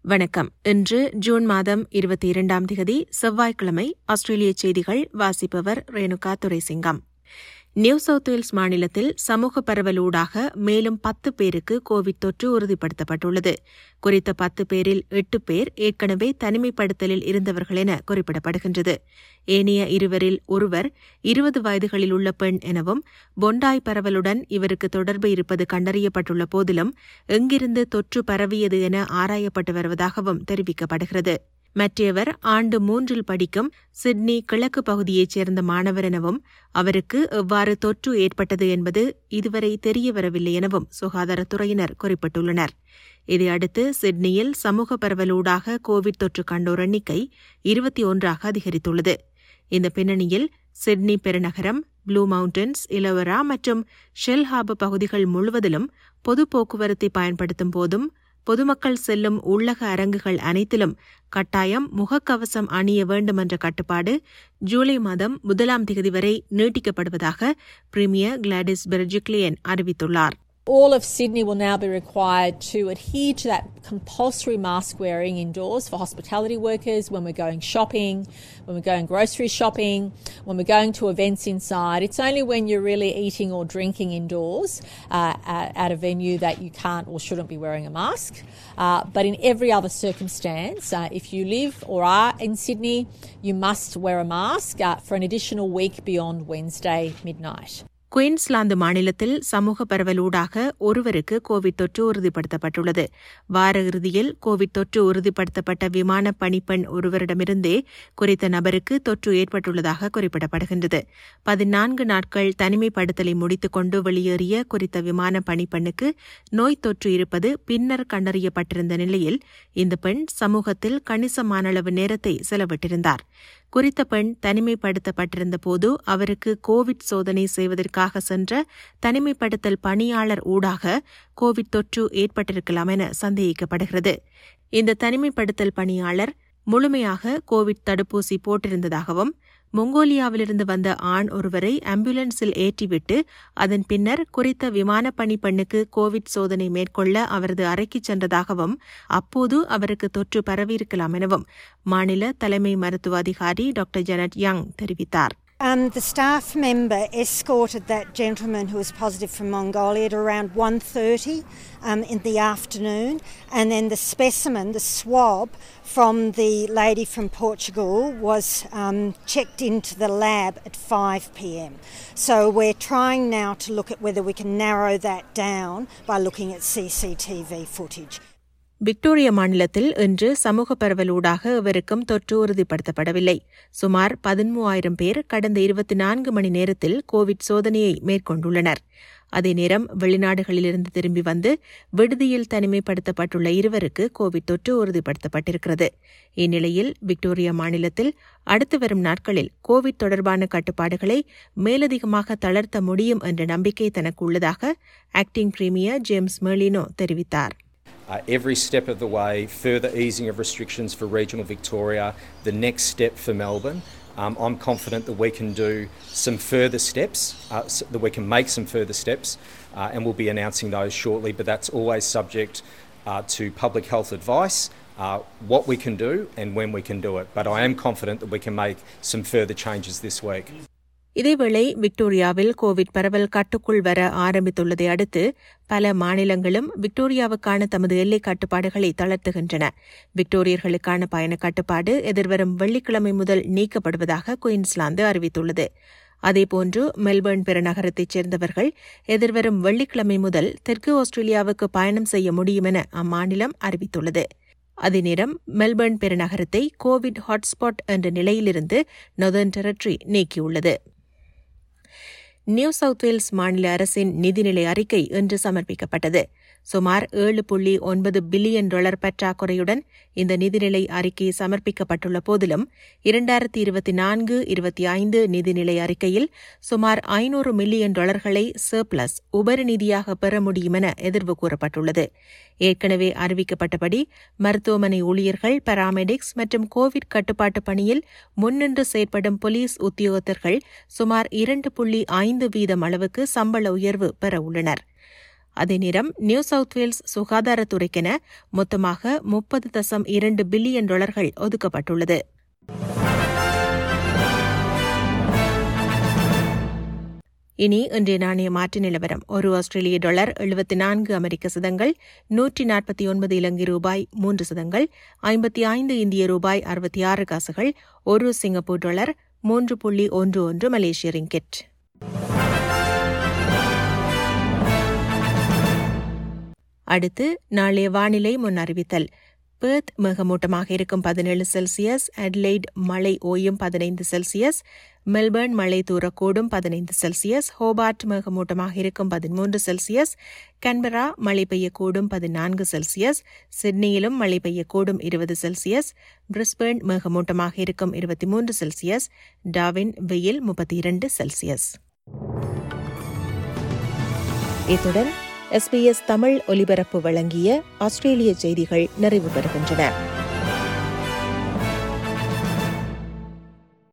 வணக்கம் இன்று ஜூன் மாதம் இருபத்தி இரண்டாம் தேதி செவ்வாய்க்கிழமை ஆஸ்திரேலிய செய்திகள் வாசிப்பவர் Renuka Duraisingam New South Wales மாநிலத்தில் சமூக பரவலூடாக மேலும் பத்து பேருக்கு கோவிட் தொற்று உறுதிப்படுத்தப்பட்டுள்ளது குறித்த பத்து பேரில் எட்டு பேர் ஏற்கனவே தனிமைப்படுத்தலில் இருந்தவர்கள் என குறிப்பிடப்படுகின்றது ஏனைய இருவரில் ஒருவர் இருபது வயதுகளில் உள்ள பெண் எனவும் பொண்டாய் பரவலுடன் இவருக்கு தொடர்பு இருப்பது கண்டறியப்பட்டுள்ள போதிலும் எங்கிருந்து தொற்று பரவியது என ஆராயப்பட்டு வருவதாகவும் தெரிவிக்கப்படுகிறது மற்றவர் ஆண்டு மூன்றில் படிக்கும் சிட்னி கிழக்கு பகுதியைச் சேர்ந்த மாணவர் எனவும் அவருக்கு எவ்வாறு தொற்று ஏற்பட்டது என்பது இதுவரை தெரியவரவில்லை எனவும் சுகாதாரத்துறையினர் குறிப்பிட்டுள்ளனர் இதையடுத்து சிட்னியில் சமூக பரவலூடாக கோவிட் தொற்று கண்டோர் எண்ணிக்கை இருபத்தி ஒன்றாக அதிகரித்துள்ளது இந்த பின்னணியில் சிட்னி பெருநகரம் ப்ளூ மவுண்டன்ஸ் இலவரா மற்றும் ஷெல் ஹாபு பகுதிகள் முழுவதிலும் பொது போக்குவரத்தை பயன்படுத்தும் போதும் பொதுமக்கள் செல்லும் உள்ளக அரங்குகள் அனைத்திலும் கட்டாயம் முகக்கவசம் அணிய வேண்டும் என்ற கட்டுப்பாடு ஜூலை மாதம் முதலாம் தேதி வரை நீட்டிக்கப்படுவதாக பிரீமியர் கிளாடிஸ் பெர்ஜிக்லியன் அறிவித்துள்ளார் All of Sydney will now be required to adhere to that compulsory mask wearing indoors for hospitality workers when we're going shopping, when we're going grocery shopping, when we're going to events inside. It's only when you're really eating or drinking indoors uh, at a venue that you can't or shouldn't be wearing a mask. Uh, but in every other circumstance, uh, if you live or are in Sydney, you must wear a mask for an additional week beyond Wednesday midnight. Queensland மாநிலத்தில் சமூக பரவலூடாக ஒருவருக்கு Covid தொற்று உறுதிப்படுத்தப்பட்டுள்ளது வார இறுதியில் Covid தொற்று உறுதிப்படுத்தப்பட்ட விமான பணிப்பெண் ஒருவரிடமிருந்தே குறித்த நபருக்கு தொற்று ஏற்பட்டுள்ளதாக குறிப்பிடப்படுகின்றது பதினான்கு நாட்கள் தனிமைப்படுத்தலை முடித்துக் கொண்டு வெளியேறிய குறித்த விமான பணிப்பெண்ணுக்கு நோய் தொற்று இருப்பது பின்னர் கண்டறியப்பட்டிருந்த நிலையில் இந்த பெண் சமூகத்தில் கணிசமான அளவு நேரத்தை செலவிட்டிருந்தார் குறித்த பெண் தனிமைப்படுத்தப்பட்டிருந்த போது அவருக்கு கோவிட் சோதனை செய்வதற்காக சென்ற தனிமைப்படுத்தல் பணியாளர் ஊடாக கோவிட் தொற்று ஏற்பட்டிருக்கலாம் என சந்தேகிக்கப்படுகிறது இந்த தனிமைப்படுத்தல் பணியாளர் முழுமையாக கோவிட் தடுப்பூசி போட்டிருந்ததாகவும் மொங்கோலியாவிலிருந்து வந்த ஆண் ஒருவரை ஆம்புலன்ஸில் ஏற்றிவிட்டு அதன் பின்னர் குறித்த விமானப்பணி பெண்ணுக்கு கோவிட் சோதனை மேற்கொள்ள அவரது அறைக்கு சென்றதாகவும் அப்போது அவருக்கு தொற்று பரவியிருக்கலாம் எனவும் மாநில தலைமை மருத்துவ அதிகாரி டாக்டர் ஜெனட் யங் தெரிவித்தார் Um, the staff member escorted that gentleman who was positive from Mongolia at around 1.30 um, in the afternoon and then the specimen, the swab from the lady from Portugal was um, checked into the lab at 5pm. So we're trying now to look at whether we can narrow that down by looking at CCTV footage. Victoria மாநிலத்தில் இன்று சமூக பரவலூடாக இவருக்கும் தொற்று உறுதிப்படுத்தப்படவில்லை சுமார் பதிமூவாயிரம் பேர் கடந்த இருபத்தி நான்கு மணி நேரத்தில் கோவிட் சோதனையை மேற்கொண்டுள்ளனர் அதே நேரம் வெளிநாடுகளிலிருந்து திரும்பி வந்து விடுதியில் தனிமைப்படுத்தப்பட்டுள்ள இருவருக்கு கோவிட் தொற்று உறுதிப்படுத்தப்பட்டிருக்கிறது இந்நிலையில் விக்டோரியா மாநிலத்தில் அடுத்து வரும் நாட்களில் கோவிட் தொடர்பான கட்டுப்பாடுகளை மேலதிகமாக தளர்த்த முடியும் என்ற நம்பிக்கை தனக்கு உள்ளதாக ஆக்டிங் பிரீமியர் ஜேம்ஸ் மெர்லினோ தெரிவித்தார் Uh, every step of the way, further easing of restrictions for regional Victoria, the next step for Melbourne. Um, I'm confident that we can do some further steps, uh, so that we can make some further steps, uh, and we'll be announcing those shortly. But that's always subject to public health advice, what we can do, and when we can do it. But I am confident that we can make some further changes this week. இதேவேளை விக்டோரியாவில் Covid பரவல் கட்டுக்குள் வர ஆரம்பித்துள்ளதை அடுத்து பல மாநிலங்களும் விக்டோரியாவுக்கான தமது எல்லை கட்டுப்பாடுகளை தளர்த்துகின்றன விக்டோரியர்களுக்கான பயண கட்டுப்பாடு எதிர்வரும் வெள்ளிக்கிழமை முதல் நீக்கப்படுவதாக குயின்ஸ்லாந்து அறிவித்துள்ளது அதேபோன்று மெல்பர்ன் பெருநகரத்தைச் சேர்ந்தவர்கள் எதிர்வரும் வெள்ளிக்கிழமை முதல் தெற்கு ஆஸ்திரேலியாவுக்கு பயணம் செய்ய முடியும் என அம்மாநிலம் அறிவித்துள்ளது அதே நேரம் மெல்பர்ன் பெருநகரத்தை கோவிட் ஹாட்ஸ்பாட் என்ற நிலையிலிருந்து நொதர்ன் டெரட்டரி நீக்கியுள்ளது நியூ சவுத் வேல்ஸ் மாநில அரசின் நிதிநிலை அறிக்கை இன்று சமர்ப்பிக்கப்பட்டது சுமார் ஏழு புள்ளி ஒன்பது பில்லியன் டாலர் பற்றாக்குறையுடன் இந்த நிதிநிலை அறிக்கை சமர்ப்பிக்கப்பட்டுள்ள போதிலும் இரண்டாயிரத்தி இருபத்தி நான்கு இருபத்தி ஐந்து நிதிநிலை அறிக்கையில் சுமார் ஐநூறு மில்லியன் டாலர்களை சர்ப்ளஸ் உபரி நிதியாக பெற முடியும் என எதிர்வு கூறப்பட்டுள்ளது ஏற்கனவே அறிவிக்கப்பட்டபடி மருத்துவமனை ஊழியர்கள் பராமெடிக்ஸ் மற்றும் கோவிட் கட்டுப்பாட்டு பணியில் முன்னின்று செயற்படும் போலீஸ் உத்தியோகத்தர்கள் சுமார் இரண்டு புள்ளி ஐந்து வீதம் அளவுக்கு சம்பள உயர்வு பெற உள்ளனர் அதே நேரம் நியூ சவுத் வேல்ஸ் சுகாதாரத்துறைக்கென மொத்தமாக முப்பது தசம் இரண்டு பில்லியன் டாலர்கள் ஒதுக்கப்பட்டுள்ளது இனி இன்றைய நாணய மாற்று நிலவரம் ஒரு ஆஸ்திரேலிய டாலர் எழுபத்தி நான்கு அமெரிக்க சதங்கள் நூற்றி நாற்பத்தி ஒன்பது இலங்கை ரூபாய் மூன்று சதங்கள் ஐம்பத்தி ஐந்து இந்திய ரூபாய் அறுபத்தி ஆறு காசுகள் ஒரு சிங்கப்பூர் டாலர் மூன்று புள்ளி ஒன்று ஒன்று மலேசிய ரிங்கெட் அடுத்து நாளைய வானிலை முன் அறிவித்தல் பெர்த் மேகமூட்டமாக இருக்கும் பதினேழு செல்சியஸ் அட்லைட் மழை ஓயும் பதினைந்து செல்சியஸ் மெல்பர்ன் மழை தூரக்கூடும் பதினைந்து செல்சியஸ் ஹோபார்ட் மேகமூட்டமாக இருக்கும் பதிமூன்று செல்சியஸ் கன்பரா மழை பெய்யக்கூடும் பதினான்கு செல்சியஸ் சிட்னியிலும் மழை பெய்யக்கூடும் இருபது செல்சியஸ் பிரிஸ்பர்ன் மேகமூட்டமாக இருக்கும் இருபத்தி மூன்று செல்சியஸ் டாவின் வெயில் முப்பத்தி இரண்டு செல்சியஸ் இத்துடன் எஸ்பிஎஸ் தமிழ் ஒலிபரப்பு வழங்கிய ஆஸ்திரேலிய செய்திகள் நிறைவு பெறுகின்றன